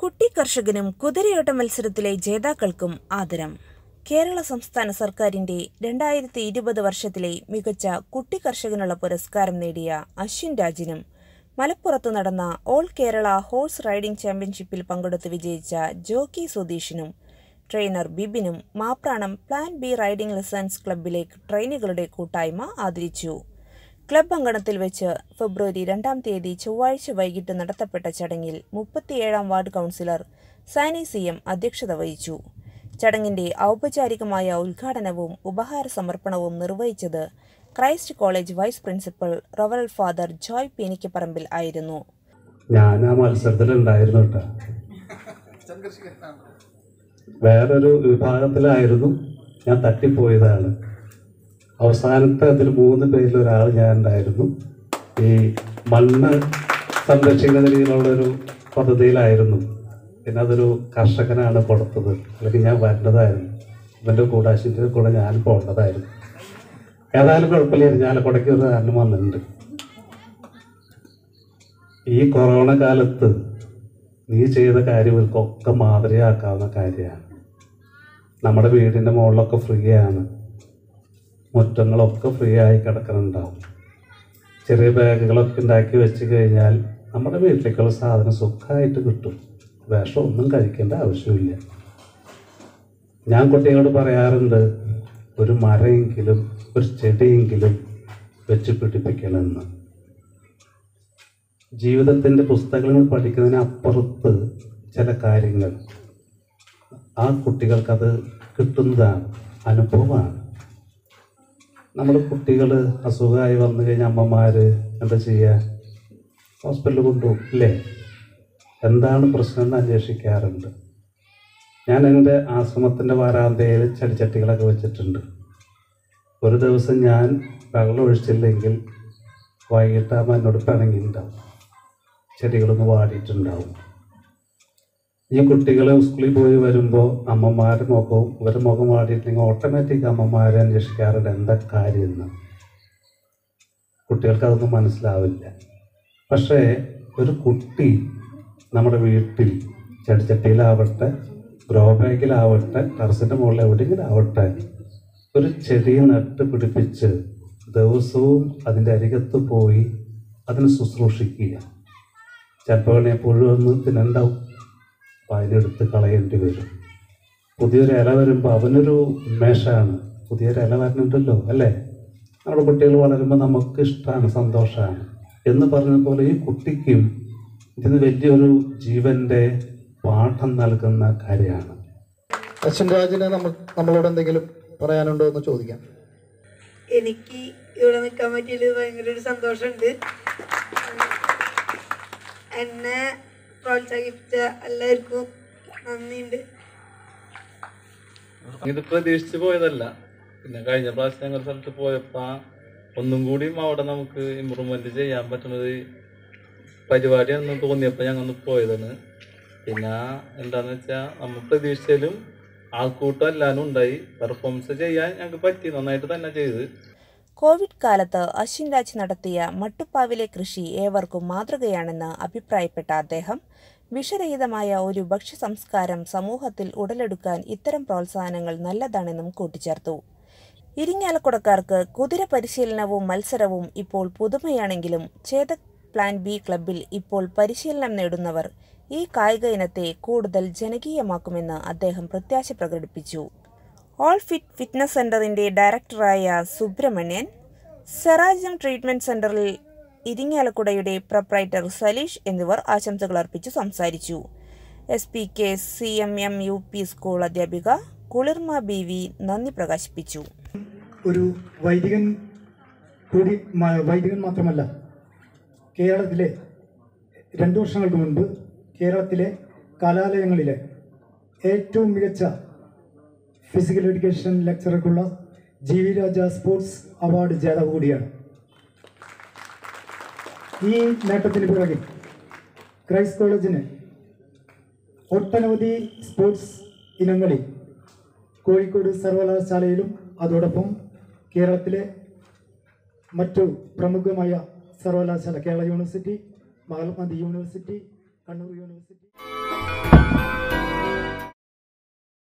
കുട്ടി കർഷകനും കുതിരയോട്ട മത്സരത്തിലെ ജേതാക്കൾക്കും ആദരം കേരള സംസ്ഥാന സർക്കാരിന്റെ രണ്ടായിരത്തി ഇരുപത് വർഷത്തിലെ മികച്ച കുട്ടി കർഷകനുള്ള പുരസ്കാരം നേടിയ അശ്വിൻ രാജിനും മലപ്പുറത്ത് നടന്ന ഓൾ കേരള ഹോഴ്സ് റൈഡിംഗ് ചാമ്പ്യൻഷിപ്പിൽ പങ്കെടുത്ത് വിജയിച്ച ജോക്കി സുധീഷിനും ട്രെയിനർ ബിബിനും Mapranam plan B riding lessons ക്ലബിലെ ട്രെയിനികളുടെ കൂട്ടായ്മ ആദരിച്ചു ക്ലബ് അങ്കണത്തിൽ വെച്ച് ഫെബ്രുവരി രണ്ടാം തീയതി ചൊവ്വാഴ്ച വൈകിട്ട് നടത്തപ്പെട്ട ചടങ്ങിൽ മുപ്പത്തിയേഴാം ward councillor Sani C M അധ്യക്ഷത വഹിച്ചു ചടങ്ങിന്റെ ഔപചാരികമായ ഉദ്ഘാടനവും ഉപഹാര സമർപ്പണവും നിർവഹിച്ചത് ക്രൈസ്റ്റ് കോളേജ് വൈസ് പ്രിൻസിപ്പൽ റവൽ ഫാദർ ജോയ് പീനിക്കപ്പറമ്പിൽ ആയിരുന്നു ഞാൻ ആ മത്സരത്തിലുണ്ടായിരുന്നു കേട്ടോ വേറൊരു വിഭാഗത്തിലായിരുന്നു ഞാൻ തട്ടിപ്പോയതാണ് അവസാനത്തെ അതിൽ മൂന്ന് പേരിൽ ഒരാൾ ഞാൻ ഉണ്ടായിരുന്നു ഈ മണ്ണ് സംരക്ഷിക്കുന്ന രീതിയിലുള്ളൊരു പദ്ധതിയിലായിരുന്നു പിന്നെ അതൊരു കർഷകനാണ് കൊടുത്തത് അല്ലെങ്കിൽ ഞാൻ വരേണ്ടതായിരുന്നു ഇവൻ്റെ കൂടാശിൻ്റെ കൂടെ ഞാൻ പോകേണ്ടതായിരുന്നു ഏതായാലും കുഴപ്പമില്ലായിരുന്നു ഞാലക്കുടയ്ക്ക് ഒരു കാരണം വന്നിട്ടുണ്ട് ഈ കൊറോണ കാലത്ത് നീ ചെയ്ത കാര്യം ഇവർക്കൊക്കെ മാതൃകയാക്കാവുന്ന കാര്യമാണ് നമ്മുടെ വീടിൻ്റെ മുകളിലൊക്കെ ഫ്രീ ആണ് മുറ്റങ്ങളൊക്കെ ഫ്രീ ആയി കിടക്കുന്നുണ്ടാവും ചെറിയ ബാഗുകളൊക്കെ ഉണ്ടാക്കി വെച്ച് കഴിഞ്ഞാൽ നമ്മുടെ വീട്ടിലേക്കുള്ള സാധനം സുഖമായിട്ട് കിട്ടും വിഷം ഒന്നും കഴിക്കേണ്ട ആവശ്യമില്ല ഞാൻ കുട്ടികളോട് പറയാറുണ്ട് ഒരു മരമെങ്കിലും ഒരു ചെടിയെങ്കിലും വെച്ച് പിടിപ്പിക്കണമെന്ന് ജീവിതത്തിൻ്റെ പുസ്തകങ്ങൾ പഠിക്കുന്നതിന് അപ്പുറത്ത് ചില കാര്യങ്ങൾ ആ കുട്ടികൾക്കത് കിട്ടുന്നതാണ് അനുഭവമാണ് നമ്മുടെ കുട്ടികൾ അസുഖമായി വന്നു കഴിഞ്ഞാൽ അമ്മമാർ എന്താ ചെയ്യുക ഹോസ്പിറ്റലിൽ കൊണ്ടുപോകും ഇല്ലേ എന്താണ് പ്രശ്നം എന്ന് അന്വേഷിക്കാറുണ്ട് ഞാൻ എൻ്റെ ആശ്രമത്തിൻ്റെ വാരാന്തയിൽ ചെടിച്ചട്ടികളൊക്കെ വെച്ചിട്ടുണ്ട് ഒരു ദിവസം ഞാൻ വെള്ളം ഒഴിച്ചില്ലെങ്കിൽ വൈകിട്ട് അമ്മ എന്നോട് പിണങ്ങിയിട്ടുണ്ടാവും ചെടികളൊന്ന് വാടിയിട്ടുണ്ടാവും ഈ കുട്ടികൾ സ്കൂളിൽ പോയി വരുമ്പോൾ അമ്മമാരുടെ മുഖവും ഇവരുടെ മുഖം വാടിയിട്ടുണ്ടെങ്കിൽ ഓട്ടോമാറ്റിക് അമ്മമാരെ അന്വേഷിക്കാറുണ്ട് എന്താ കാര്യം എന്ന് കുട്ടികൾക്ക് അതൊന്നും മനസ്സിലാവില്ല പക്ഷേ ഒരു കുട്ടി നമ്മുടെ വീട്ടിൽ ചെടിച്ചട്ടിയിലാവട്ടെ ഗ്രോ ബാഗിലാവട്ടെ ടെറസിൻ്റെ മുകളിൽ എവിടെയെങ്കിലും ആവട്ടെ ഒരു ചെടി നട്ട് പിടിപ്പിച്ച് ദിവസവും അതിൻ്റെ അരികത്ത് പോയി അതിനെ ശുശ്രൂഷിക്കുക ചിലപ്പോൾ പുഴുവൊന്ന് തിന്നുണ്ടാവും അപ്പം അതിനെടുത്ത് കളയേണ്ടി വരും പുതിയൊരു ഇല വരുമ്പോൾ അവനൊരു ഉന്മേഷമാണ് പുതിയൊരു ഇല വരുന്നുണ്ടല്ലോ അല്ലേ നമ്മുടെ കുട്ടികൾ വളരുമ്പോൾ നമുക്ക് ഇഷ്ടമാണ് സന്തോഷമാണ് എന്ന് പറഞ്ഞ പോലെ ഈ കുട്ടിക്കും ഇതിന് വലിയൊരു ജീവൻ്റെ പാഠം നൽകുന്ന കാര്യമാണ് അശ്വിൻ രാജിന് നമ്മൾ നമ്മളോട് എന്തെങ്കിലും പറയാനുണ്ടോ എന്ന് ചോദിക്കാം എനിക്ക് ഇവിടെ നിൽക്കാൻ പറ്റിയതിൽ ഭയങ്കര ഒരു സന്തോഷമുണ്ട് എന്നെ പ്രോത്സാഹിപ്പിച്ച എല്ലാവർക്കും നന്ദിയുണ്ട് ഇത് പ്രതീക്ഷിച്ച് പോയതല്ല പിന്നെ കഴിഞ്ഞ പ്രാവശ്യം ഞങ്ങൾ സ്ഥലത്ത് പോയപ്പോ ഒന്നും കൂടിയും അവിടെ നമുക്ക് ഇമ്പ്രൂവ്മെന്റ് ചെയ്യാൻ പറ്റുന്നത് പരിപാടിയാണെന്ന് തോന്നിയപ്പോൾ ഞങ്ങൾ ഒന്ന് പോയതാണ് പിന്നെ എന്താന്ന് വെച്ചാൽ നമ്മൾ പ്രതീക്ഷിച്ചാലും ആൾക്കൂട്ടം എല്ലാവരും ഉണ്ടായി പെർഫോമൻസ് ചെയ്യാൻ ഞങ്ങൾക്ക് പറ്റി നന്നായിട്ട് തന്നെ ചെയ്ത് കോവിഡ് കാലത്ത് അശ്വിൻ രാജ് നടത്തിയ മട്ടുപ്പാവിലെ കൃഷി ഏവർക്കും മാതൃകയാണെന്ന് അഭിപ്രായപ്പെട്ട അദ്ദേഹം വിഷരഹിതമായ ഒരു ഭക്ഷ്യ സംസ്കാരം സമൂഹത്തിൽ ഉടലെടുക്കാൻ ഇത്തരം പ്രോത്സാഹനങ്ങൾ നല്ലതാണെന്നും കൂട്ടിച്ചേർത്തു ഇരിങ്ങാലക്കുടക്കാർക്ക് കുതിര പരിശീലനവും മത്സരവും ഇപ്പോൾ പുതുമയാണെങ്കിലും ചേതക് പ്ലാൻ ബി ക്ലബിൽ ഇപ്പോൾ പരിശീലനം നേടുന്നവർ ഈ കായിക ഇനത്തെ കൂടുതൽ ജനകീയമാക്കുമെന്ന് അദ്ദേഹം പ്രത്യാശ പ്രകടിപ്പിച്ചു ഓൾ ഫിറ്റ് ഫിറ്റ്നസ് സെന്ററിന്റെ ഡയറക്ടറായ സുബ്രഹ്മണ്യൻ സെറാജം ട്രീറ്റ്മെന്റ് സെന്ററിൽ ഇരിങ്ങാലക്കുടയുടെ പ്രൊപ്രൈറ്റർ സലീഷ് എന്നിവർ ആശംസകൾ അർപ്പിച്ചു സംസാരിച്ചു S P K C M M U P school അധ്യാപിക കുളിർമ ബി വി നന്ദി പ്രകാശിപ്പിച്ചു ഒരു വൈദികൻ കൂടി മ- വൈദികൻ മാത്രമല്ല കേരളത്തിലെ രണ്ട് വർഷങ്ങൾക്ക് മുൻപ് കേരളത്തിലെ കലാലയങ്ങളിലെ ഏറ്റവും മികച്ച ഫിസിക്കൽ എഡ്യൂക്കേഷൻ ലെക്ചറർക്കുള്ള G V Raja sports award ജേതാവ് കൂടിയാണ് ഈ നേട്ടത്തിന് പുറകിൽ ക്രൈസ്റ്റ് കോളേജിന് ഒട്ടനവധി സ്പോർട്സ് ഇനങ്ങളിൽ കോഴിക്കോട് സർവകലാശാലയിലും അതോടൊപ്പം കേരളത്തിലെ മറ്റു പ്രമുഖമായ സർവകലാശാല Kerala university Mahatma Gandhi university Kannur university